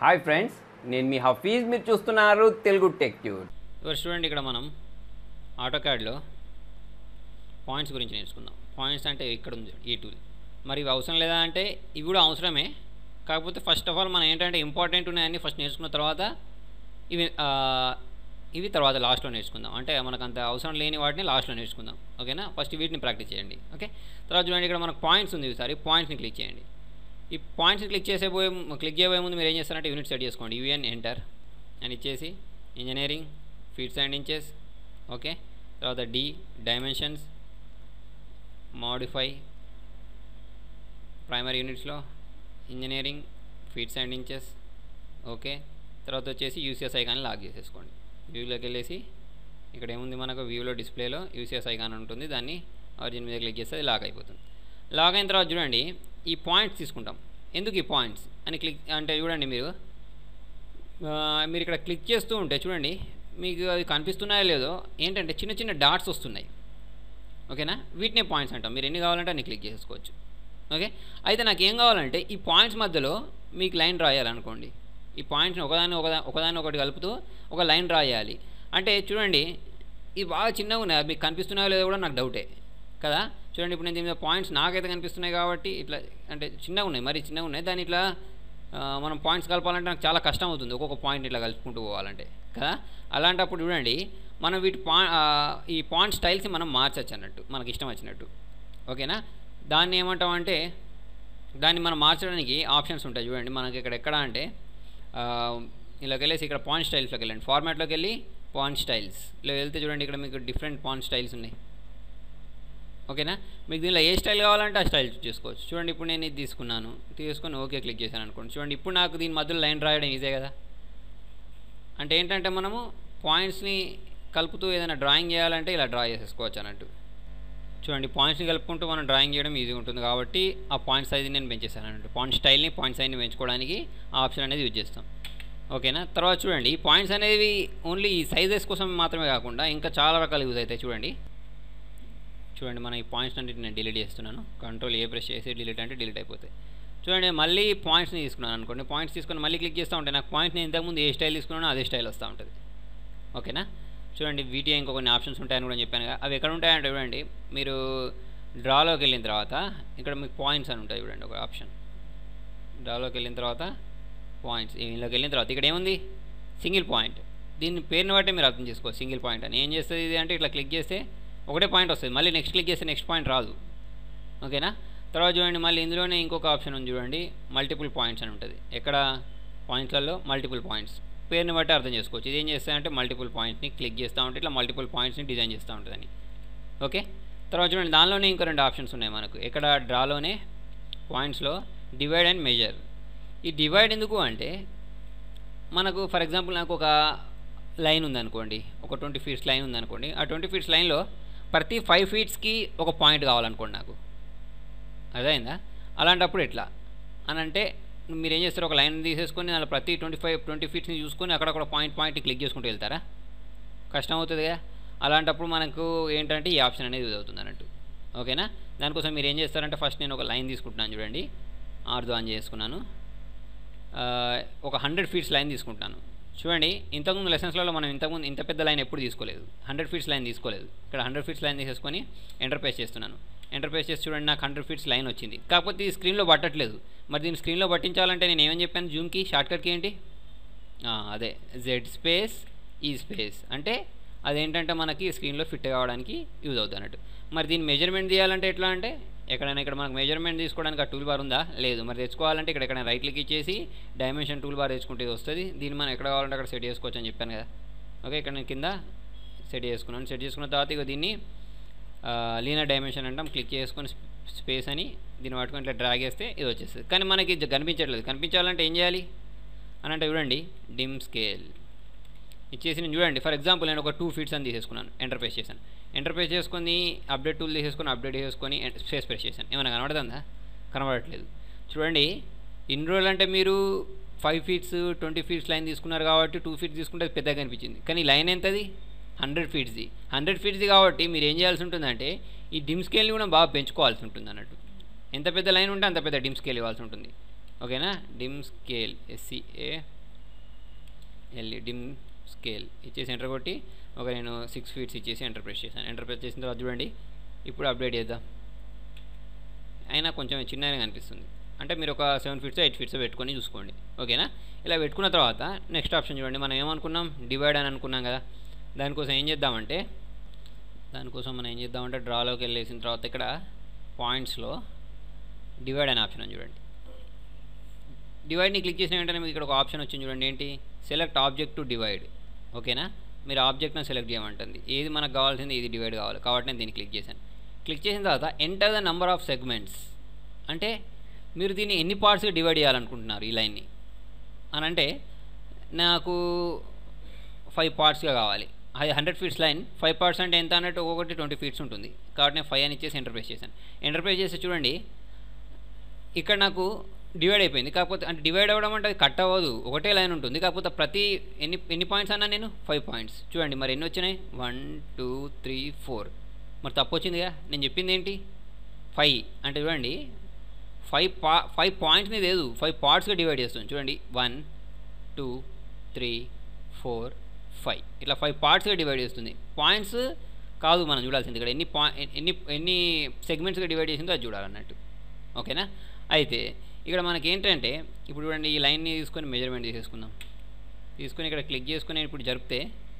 hi friends నేను మీ హఫీజ్ మీరు చూస్తున్నారు తెలుగు టెక్ ట్యూడ్ ఇవర్ చూడండి ఇక్కడ మనం ఆటో క్యాడ్లో పాయింట్స్ గురించి నేర్చుకుందాం పాయింట్స్ అంటే ఇక్కడ ఉంది ఈ టూల్ మరి ఇవి అవసరం లేదా అంటే ఇవి కూడా అవసరమే కాకపోతే ఫస్ట్ ఆఫ్ ఆల్ మనం ఏంటంటే ఇంపార్టెంట్ ఉన్నాయని ఫస్ట్ నేర్చుకున్న తర్వాత ఇవి ఆ, ఇవి తర్వాత లాస్ట్లో నేర్చుకుందాం అంటే మనకు అంత అవసరం లేని వాటిని లాస్ట్లో నేర్చుకుందాం ఓకేనా ఫస్ట్ వీటిని ప్రాక్టీస్ చేయండి ఓకే తర్వాత చూడండి ఇక్కడ మనకు పాయింట్స్ ఉంది ఈసారి పాయింట్స్ని క్లిక్ చేయండి ఈ పాయింట్స్ని క్లిక్ చేసే పోయే క్లిక్ చేయబోయే ముందు మీరు ఏం చేస్తారంటే యూనిట్ సెట్ చేసుకోండి యూఎన్ ఎంటర్ అని ఇచ్చేసి engineering feets and inches okay తర్వాత డి డైమెన్షన్స్ మాడిఫై ప్రైమరీ యూనిట్స్లో engineering feets and inches okay తర్వాత వచ్చేసి యూసీఎస్ ఐకాన్ లాక్ చేసేసుకోండి వ్యూలోకి వెళ్ళేసి ఇక్కడ ఏముంది మనకు వ్యూలో డిస్ప్లేలో యూసీఎస్ ఐకాన్ ఉంటుంది దాన్ని ఆరిజిన్ మీద క్లిక్ చేస్తే అది లాక్ అయిపోతుంది లాక్ అయిన తర్వాత చూడండి ఈ పాయింట్స్ తీసుకుంటాం ఎందుకు ఈ పాయింట్స్ అని క్లిక్ అంటే చూడండి మీరు ఆ, మీరు ఇక్కడ క్లిక్ చేస్తూ ఉంటే చూడండి మీకు అవి కనిపిస్తున్నాయో లేదో ఏంటంటే చిన్న చిన్న డాట్స్ వస్తున్నాయి ఓకేనా వీటినే పాయింట్స్ అంటాం మీరు ఎన్ని కావాలంటే అన్ని క్లిక్ చేసుకోవచ్చు ఓకే అయితే నాకు ఏం కావాలంటే ఈ పాయింట్స్ మధ్యలో మీకు లైన్ రాయాలనుకోండి ఈ పాయింట్స్ని ఒకదాన్ని ఒకదా ఒకదాన్ని ఒకటి కలుపుతూ ఒక లైన్ రాయాలి అంటే చూడండి ఇవి బాగా చిన్నగా ఉన్నాయి అవి మీకు కనిపిస్తున్నాయో లేదో కూడా నాకు డౌటే కదా చూడండి ఇప్పుడు నేను దీని మీద పాయింట్స్ నాకైతే కనిపిస్తున్నాయి కాబట్టి ఇట్లా అంటే చిన్నగా ఉన్నాయి మరి చిన్నగా ఉన్నాయి దాన్ని ఇట్లా ఆ, మనం పాయింట్స్ కలపాలంటే నాకు చాలా కష్టం అవుతుంది ఒక్కొక్క పాయింట్ ఇట్లా కలుపుకుంటూ పోవాలంటే కదా అలాంటప్పుడు చూడండి మనం వీటి పా ఆ, ఈ పాయింట్ స్టైల్స్ని మనం మార్చచ్చు అన్నట్టు మనకి ఇష్టం వచ్చినట్టు ఓకేనా దాన్ని ఏమంటామంటే దాన్ని మనం మార్చడానికి ఆప్షన్స్ ఉంటాయి చూడండి మనకి ఇక్కడ ఎక్కడ అంటే ఆ, ఇలాగ వెళ్ళేసి ఇక్కడ పాయింట్ స్టైల్స్లోకి వెళ్ళండి ఫార్మాట్లోకి వెళ్ళి పాయింట్ స్టైల్స్ ఇలా వెళ్తే చూడండి ఇక్కడ మీకు డిఫరెంట్ పాయింట్ స్టైల్స్ ఉన్నాయి ఓకేనా మీకు దీనిలో ఏ స్టైల్ కావాలంటే ఆ స్టైల్ చేసుకోవచ్చు చూడండి ఇప్పుడు నేను ఇది తీసుకున్నాను తీసుకొని ఓకే క్లిక్ చేశాను అనుకోండి చూడండి ఇప్పుడు నాకు దీని మధ్యలో లైన్ రాయడం ఈజీ కదా అంటే ఏంటంటే మనము పాయింట్స్ని కలుపుతూ ఏదైనా డ్రాయింగ్ చేయాలంటే ఇలా డ్రా చేసేసుకోవచ్చు అన్నట్టు చూడండి పాయింట్స్ని కలుపుకుంటూ మనం డ్రాయింగ్ చేయడం ఈజీగా ఉంటుంది కాబట్టి ఆ పాయింట్ సైజ్ నేను పెంచేసాను అన్నట్టు పాయింట్ స్టైల్ని పాయింట్ సైజ్ని పెంచుకోవడానికి ఆ ఆప్షన్ అనేది యూజ్ చేస్తాం ఓకేనా తర్వాత చూడండి ఈ పాయింట్స్ అనేవి ఓన్లీ ఈ సైజెస్ కోసం మాత్రమే కాకుండా ఇంకా చాలా రకాలు యూజ్ అవుతాయి చూడండి చూడండి మనం ఈ పాయింట్స్ అన్నిటి నేను డిలీట్ చేస్తున్నాను కంట్రోల్ ఏ ప్రెస్ చేసి డిలీట్ అంటే డిలీట్ అయిపోతాయి చూడండి మళ్ళీ పాయింట్స్ని తీసుకున్నాను అనుకోండి పాయింట్స్ తీసుకొని మళ్ళీ క్లిక్ చేస్తూ ఉంటాయి నాకు పాయింట్ని ఇంతకుముందు ఏ స్టైల్ తీసుకున్నానో అదే స్టైల్ వస్తూ ఉంటుంది ఓకేనా చూడండి వీటి ఇంకో కొన్ని ఆప్షన్స్ ఉంటాయని కూడా చెప్పాను కదా అవి ఎక్కడ ఉంటాయంటే చూడండి మీరు డ్రాలోకి వెళ్ళిన తర్వాత ఇక్కడ మీకు పాయింట్స్ అని ఉంటాయి చూడండి ఒక ఆప్షన్ డ్రాలోకి వెళ్ళిన తర్వాత పాయింట్స్ ఇందులోకి వెళ్ళిన తర్వాత ఇక్కడ ఏముంది సింగిల్ పాయింట్ దీని పేరుని బట్టి మీరు అర్థం చేసుకోవచ్చు సింగిల్ పాయింట్ అని ఏం చేస్తుంది ఇది అంటే ఇట్లా క్లిక్ చేస్తే ఒకటే పాయింట్ వస్తుంది మళ్ళీ నెక్స్ట్ క్లిక్ చేస్తే నెక్స్ట్ పాయింట్ రాదు ఓకేనా తర్వాత చూడండి మళ్ళీ ఇందులోనే ఇంకొక ఆప్షన్ ఉంది చూడండి మల్టిపుల్ పాయింట్స్ అని ఉంటుంది ఎక్కడ పాయింట్లలో మల్టిపుల్ పాయింట్స్ పేరుని బట్టి అర్థం చేసుకోవచ్చు ఇది ఏం చేస్తాయంటే మల్టిపుల్ పాయింట్స్ని క్లిక్ చేస్తూ ఉంటే ఇట్లా మల్టిపుల్ పాయింట్స్ని డిజైన్ చేస్తూ ఉంటుందని ఓకే తర్వాత చూడండి దానిలోనే ఇంకో రెండు ఆప్షన్స్ ఉన్నాయి మనకు ఇక్కడ డ్రాలోనే పాయింట్స్లో డివైడ్ అండ్ మెజర్ ఈ డివైడ్ ఎందుకు అంటే మనకు ఫర్ ఎగ్జాంపుల్ నాకు ఒక లైన్ ఉందనుకోండి ఒక ట్వంటీ ఫీట్స్ లైన్ ఉందనుకోండి ఆ ట్వంటీ ఫీట్స్ లైన్లో ప్రతి ఫైవ్ ఫీట్స్కి ఒక పాయింట్ కావాలనుకోండి నాకు అదైందా అలాంటప్పుడు ఎట్లా అని అంటే మీరు ఏం చేస్తారు ఒక లైన్ తీసేసుకొని దానిలో ప్రతి ట్వంటీ ఫైవ్ ట్వంటీ ఫీట్స్ని చూసుకొని అక్కడక్కడ పాయింట్ పాయింట్ క్లిక్ చేసుకుంటూ వెళ్తారా కష్టం అవుతుంది కదా అలాంటప్పుడు మనకు ఏంటంటే ఈ ఆప్షన్ అనేది యూజ్ అవుతుంది అన్నట్టు ఓకేనా దానికోసం మీరు ఏం చేస్తారంటే ఫస్ట్ నేను ఒక లైన్ తీసుకుంటున్నాను చూడంండి ఆర్దో ఆన్ చేసుకున్నాను ఆ, ఒక హండ్రెడ్ ఫీట్స్ లైన్ తీసుకుంటాను చూడండి ఇంతకుముందు లెసన్స్లలో మనం ఇంతకుముందు ఇంత పెద్ద లైన్ ఎప్పుడు తీసుకోలేదు హండ్రెడ్ ఫీట్స్ లైన్ తీసుకోలేదు ఇక్కడ హండ్రెడ్ ఫీట్స్ లైన్ తీసేసుకొని ఎంటర్ పేస్ చేస్తున్నాను ఎంటర్ పేస్ చేసి చూడండి నాకు హండ్రెడ్ ఫీట్స్ లైన్ వచ్చింది కాకపోతే ఈ స్క్రీన్లో పట్టట్లేదు మరి దీన్ని స్క్రీన్లో పట్టించాలంటే నేను ఏమని చెప్పాను జూమ్కి షార్ట్కట్కి ఏంటి ఆ, అదే జెడ్ స్పేస్ ఈ స్పేస్ అంటే అదేంటంటే మనకి స్క్రీన్లో ఫిట్ కావడానికి యూజ్ అవుతుంది అన్నట్టు మరి దీన్ని మెజర్మెంట్ తీయాలంటే ఎట్లా అంటే ఎక్కడైనా ఇక్కడ మనకు మెజర్మెంట్ తీసుకోవడానికి ఆ టూల్ బార్ ఉందా లేదు మరి తెచ్చుకోవాలంటే ఇక్కడ ఎక్కడైనా రైట్ క్లిక్ ఇచ్చేసి డైమెన్షన్ టూల్ బార్ తెచ్చుకుంటే ఇది వస్తుంది దీన్ని మనం ఎక్కడ కావాలంటే అక్కడ సెట్ చేసుకోవచ్చు అని చెప్పాను కదా ఓకే ఇక్కడ నేను కింద సెట్ చేసుకున్నాను సెట్ చేసుకున్న తర్వాత ఇక దీన్ని లీనర్ డైమెన్షన్ అంటాం క్లిక్ చేసుకొని స్పేస్ అని దీన్ని పట్టుకొని ఇట్లా డ్రాగ్ చేస్తే ఇది వచ్చేస్తుంది కానీ మనకి ఇది కనిపించట్లేదు కనిపించాలంటే ఏం చేయాలి అని అంటే చూడండి డిమ్ స్కేల్ ఇచ్చేసి నేను చూడండి ఫర్ ఎగ్జాంపుల్ నేను ఒక టూ ఫీట్స్ అని తీసేసుకున్నాను ఎంటర్ ప్రెస్ చేశాను ఎంటర్ ప్రెస్ చేసుకొని అప్డేట్ టూల్ తీసేసుకొని అప్డేట్ చేసుకొని స్పేస్ ప్రెస్ చేశాను ఏమైనా కనబడుతుందా కనబడట్లేదు చూడండి ఇన్ని రోజులు అంటే మీరు five feets twenty feets line తీసుకున్నారు కాబట్టి టూ ఫీట్స్ తీసుకుంటే అది పెద్దగా కనిపించింది కానీ ఈ లైన్ ఎంతది హండ్రెడ్ ఫీట్స్ది హండ్రెడ్ ఫీట్స్ది కాబట్టి మీరు ఏం చేయాల్సి ఉంటుందంటే ఈ డిమ్ స్కేల్ని కూడా బాగా పెంచుకోవాల్సి ఉంటుంది అన్నట్టు ఎంత పెద్ద లైన్ ఉంటే అంత పెద్ద డిమ్ స్కేల్ ఇవ్వాల్సి ఉంటుంది ఓకేనా dim scale SCA LE dim scale ఇచ్చేసి ఎంటర్ కొట్టి ఒక నేను సిక్స్ ఫీట్స్ ఇచ్చేసి ఎంటర్ ప్రెస్ చేశాను ఎంటర్ ప్రెస్ చేసిన తర్వాత చూడండి ఇప్పుడు అప్డేట్ చేద్దాం అయినా కొంచెం చిన్నగా కనిపిస్తుంది అంటే మీరు ఒక సెవెన్ ఫీట్స్ ఎయిట్ ఫీట్స్ పెట్టుకొని చూసుకోండి ఓకేనా ఇలా పెట్టుకున్న తర్వాత నెక్స్ట్ ఆప్షన్ చూడండి మనం ఏమనుకున్నాం డివైడ్ అని అనుకున్నాం కదా దానికోసం ఏం చేద్దామంటే దానికోసం మనం ఏం చేద్దామంటే డ్రాలోకి వెళ్ళేసిన తర్వాత ఇక్కడ పాయింట్స్లో డివైడ్ అనే ఆప్షన్ అని చూడండి డివైడ్ని క్లిక్ చేసిన వెంటనే మీకు ఇక్కడ ఒక ఆప్షన్ వచ్చింది చూడండి ఏంటి సెలెక్ట్ ఆబ్జెక్ట్ టు డివైడ్ ఓకేనా మీరు ఆబ్జెక్ట్ని సెలెక్ట్ చేయమంటుంది ఏది మనకు కావాల్సింది ఇది డివైడ్ కావాలి కాబట్టి నేను దీన్ని క్లిక్ చేశాను క్లిక్ చేసిన తర్వాత enter the number of segments అంటే మీరు దీన్ని ఎన్ని పార్ట్స్గా డివైడ్ చేయాలనుకుంటున్నారు ఈ లైన్ని అని అంటే నాకు ఫైవ్ పార్ట్స్గా కావాలి అది hundred feets line five parts అంటే ఎంత అన్నట్టు ఒక్కొక్కటి ట్వంటీ ఫీట్స్ ఉంటుంది కాబట్టి నేను ఫైవ్ అని ఇచ్చేసి ఎంటర్ప్రైజ్ చేశాను ఎంటర్ప్రైజ్ చేస్తే చూడండి ఇక్కడ నాకు డివైడ్ అయిపోయింది కాకపోతే అంటే డివైడ్ అవ్వడం అంటే అది కట్ అవ్వదు ఒకటే లైన్ ఉంటుంది కాకపోతే ప్రతి ఎన్ని ఎన్ని పాయింట్స్ అన్నా నేను ఫైవ్ పాయింట్స్ చూడండి మరి ఎన్ని వచ్చినాయి వన్ టూ త్రీ ఫోర్ మరి తప్పు వచ్చిందిగా నేను చెప్పింది ఏంటి ఫైవ్ అంటే చూడండి ఫైవ్ పా ఫైవ్ పాయింట్స్ని లేదు ఫైవ్ పార్ట్స్గా డివైడ్ చేస్తుంది చూడండి one two three four five ఇట్లా ఫైవ్ పార్ట్స్గా డివైడ్ చేస్తుంది పాయింట్స్ కాదు మనం చూడాల్సింది ఇక్కడ ఎన్ని పా ఎన్ని ఎన్ని సెగ్మెంట్స్గా డివైడ్ చేసిందో అది చూడాలన్నట్టు ఓకేనా అయితే ఇక్కడ మనకి ఏంటంటే ఇప్పుడు చూడండి ఈ లైన్ని తీసుకొని మెజర్మెంట్ తీసేసుకుందాం తీసుకొని ఇక్కడ క్లిక్ చేసుకొని ఇప్పుడు జరిపితే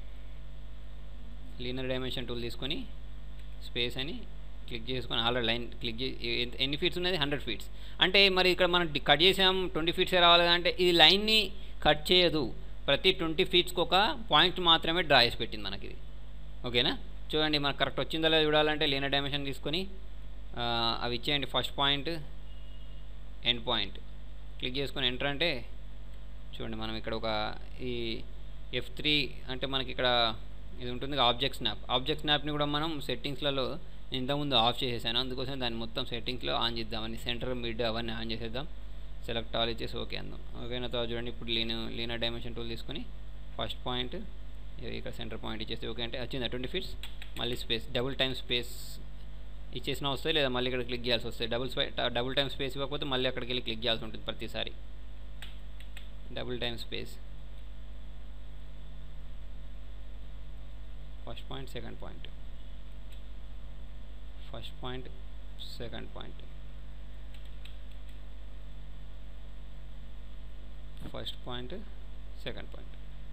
లీనర్ డైమెన్షన్ టూల్ తీసుకొని స్పేస్ అని క్లిక్ చేసుకొని ఆల్రెడీ లైన్ క్లిక్ చేసి ఎ- ఎన్ని ఫీట్స్ ఉన్నది హండ్రెడ్ ఫీట్స్ అంటే మరి ఇక్కడ మనం డి- కట్ చేసాం ట్వంటీ ఫీట్సే రావాలి కదా అంటే ఇది లైన్ని కట్ చేయదు ప్రతి ట్వంటీ ఫీట్స్కి ఒక పాయింట్ మాత్రమే డ్రా చేసి పెట్టింది మనకి ఇది ఓకేనా చూడండి మనకు కరెక్ట్ వచ్చిందో లేదో చూడాలంటే లీనర్ డైమెన్షన్ తీసుకొని ఆ, అవి ఇచ్చేయండి first point end point click చేసుకొని ఎంటర్ అంటే చూడండి మనం ఇక్కడ ఒక ఈ ఎఫ్ త్రీ అంటే మనకి ఇక్కడ ఇది ఉంటుంది ఆబ్జెక్ట్ స్నాప్ ఆబ్జెక్ట్ స్నాప్ని కూడా మనం సెట్టింగ్స్లలో ఇంతకుముందు ఆఫ్ చేసేసాను అందుకోసం దాన్ని మొత్తం సెట్టింగ్స్లో ఆన్ చేద్దామని సెంటర్ మిడ్ అవన్నీ ఆన్ చేసేద్దాం సెలెక్ట్ ఆల్ ఇచ్చేసి ఓకే అందాం ఓకేనా తర్వాత చూడండి ఇప్పుడు లీన్ లీనర్ డైమెన్షన్ టూల్ తీసుకొని ఫస్ట్ పాయింట్ ఇక్కడ సెంటర్ పాయింట్ ఇచ్చేసి ఓకే అంటే వచ్చిందా ట్వంటీ ఫీట్స్ మళ్ళీ స్పేస్ డబుల్ టైం స్పేస్ ఇచ్చేసినా వస్తాయి లేదా మళ్ళీ ఇక్కడ క్లిక్ చేయాల్సి వస్తాయి డబుల్ స్పై డబుల్ టైం స్పేస్ ఇవ్వకపోతే మళ్ళీ అక్కడికి వెళ్ళి క్లిక్ చేయాల్సి ఉంటుంది ప్రతిసారి double time space first point second point first point second point first point second point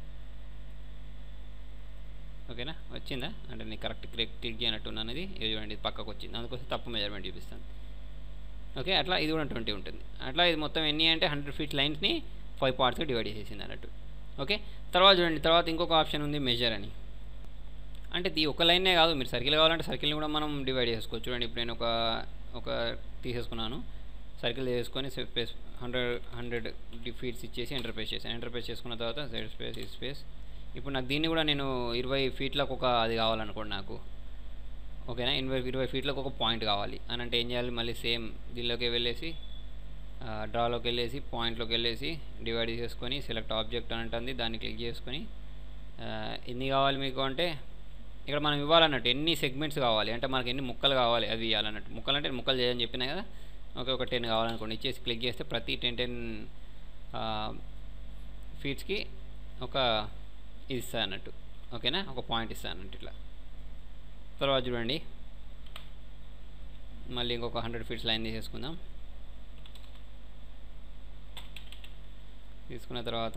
ఓకేనా వచ్చిందా అంటే నేను కరెక్ట్ క్లిక్ క్లిక్ చేయనట్టు అనేది ఇది చూడండి ఇది పక్కకు వచ్చింది అందుకోసం తప్పు మెజర్మెంట్ చూపిస్తాను ఓకే అట్లా ఇది కూడా ట్వంటీ ఉంటుంది అట్లా ఇది మొత్తం ఎన్ని అంటే హండ్రెడ్ ఫీట్ లైన్స్ని ఫైవ్ పార్ట్స్గా డివైడ్ చేసేసింది అన్నట్టు ఓకే తర్వాత చూడండి తర్వాత ఇంకొక ఆప్షన్ ఉంది మెజర్ అని అంటే ఇది ఒక లైనే కాదు మీరు సర్కిల్ కావాలంటే సర్కిల్ని కూడా మనం డివైడ్ చేసుకోవచ్చు చూడండి ఇప్పుడు నేను ఒక ఒక తీసేసుకున్నాను సర్కిల్ చేసుకొని స్పేస్ హండ్రెడ్ హండ్రెడ్ ఫీట్స్ ఇచ్చేసి ఎంటర్ ప్రెస్ చేశాను ఎంటర్ ప్రెస్ చేసుకున్న తర్వాత సైడ్ స్పేస్ ఈ స్పేస్ ఇప్పుడు నాకు దీన్ని కూడా నేను ఇరవై ఫీట్లకు ఒక అది కావాలనుకోండి నాకు ఓకేనా ఇరవై ఇరవై ఫీట్లకు ఒక పాయింట్ కావాలి అని అంటే ఏం చేయాలి మళ్ళీ సేమ్ దీనిలోకి వెళ్ళేసి డ్రాలోకి వెళ్ళేసి పాయింట్లోకి వెళ్ళేసి డివైడ్ చేసుకొని సెలెక్ట్ ఆబ్జెక్ట్ అని అంటుంది దాన్ని క్లిక్ చేసుకొని ఆ, ఎన్ని కావాలి మీకు అంటే ఇక్కడ మనం ఇవ్వాలన్నట్టు ఎన్ని సెగ్మెంట్స్ కావాలి అంటే మనకి ఎన్ని ముక్కలు కావాలి అవి ఇవ్వాలన్నట్టు ముక్కలు అంటే ముక్కలు చేయని చెప్పినా కదా ఓకే ఒక టెన్ కావాలనుకోండి ఇచ్చేసి క్లిక్ చేస్తే ప్రతి టెన్ టెన్ ఫీట్స్కి ఒక ఇది ఇస్తా అన్నట్టు ఓకేనా ఒక పాయింట్ ఇస్తా అన్నట్టు ఇట్లా తర్వాత చూడండి మళ్ళీ ఇంకొక హండ్రెడ్ ఫీట్స్ లైన్ తీసేసుకుందాం తీసుకున్న తర్వాత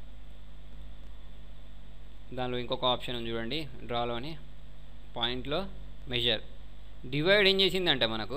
దానిలో ఇంకొక ఆప్షన్ ఉంది చూడండి డ్రాలోని పాయింట్లో మెజర్ డివైడ్ ఏం చేసిందంటే మనకు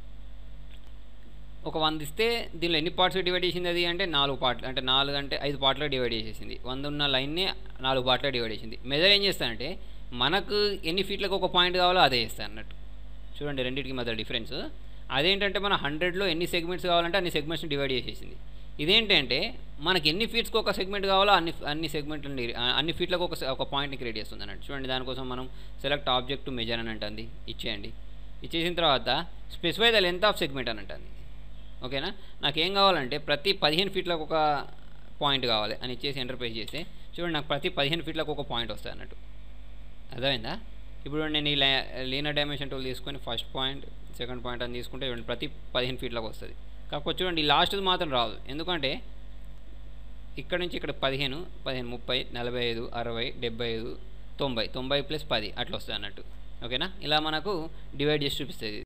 ఒక వంద ఇస్తే దీనిలో ఎన్ని పార్ట్స్ డివైడ్ చేసింది అది అంటే నాలుగు పార్ట్లు అంటే నాలుగు అంటే ఐదు పార్ట్లో డివైడ్ చేసేసింది వంద ఉన్న లైన్ని నాలుగు పార్ట్లో డివైడ్ చేసింది మెజర్ ఏం చేస్తానంటే మనకు ఎన్ని ఫీట్లకు ఒక పాయింట్ కావాలో అదే ఇస్తాను అన్నట్టు చూడండి రెండింటికి మధ్య డిఫరెన్స్ అదేంటంటే మన హండ్రెడ్లో ఎన్ని సెగ్మెంట్స్ కావాలంటే అన్ని సెగ్మెంట్స్ని డివైడ్ చేసేసింది ఇదేంటంటే మనకి ఎన్ని ఫీట్స్కి ఒక సెగ్మెంట్ కావాలో అన్ని అన్ని సెగ్మెంట్లని అన్ని ఫీట్లకు ఒక ఒక పాయింట్ని క్రియేట్ చేస్తుంది అన్నట్టు చూడండి దానికోసం మనం సెలెక్ట్ ఆబ్జెక్ట్ మెజర్ అని అంటుంది ఇచ్చేయండి ఇచ్చేసిన తర్వాత specify the length of segment అని అంటుంది ఓకేనా నాకు ఏం కావాలంటే ప్రతి పదిహేను ఫీట్లకు ఒక పాయింట్ కావాలి అని ఇచ్చేసి ఎంటర్ పేజ్ చేస్తే చూడండి నాకు ప్రతి పదిహేను ఫీట్లకు ఒక పాయింట్ వస్తుంది అన్నట్టు అర్థమైందా ఇప్పుడు నేను ఈ లీనర్ డైమెన్షన్ టూల్ తీసుకొని ఫస్ట్ పాయింట్ సెకండ్ పాయింట్ అని తీసుకుంటే చూడండి ప్రతి పదిహేను ఫీట్లకు వస్తుంది కాకపోతే చూడండి లాస్ట్ మాత్రం రాదు ఎందుకంటే ఇక్కడ నుంచి ఇక్కడ పదిహేను పదిహేను ముప్పై నలభై ఐదు అరవై డెబ్బై ఐదు తొంభై తొంభై ప్లస్ పది అట్లా వస్తుంది అన్నట్టు ఓకేనా ఇలా మనకు డివైడ్ చేసి చూపిస్తుంది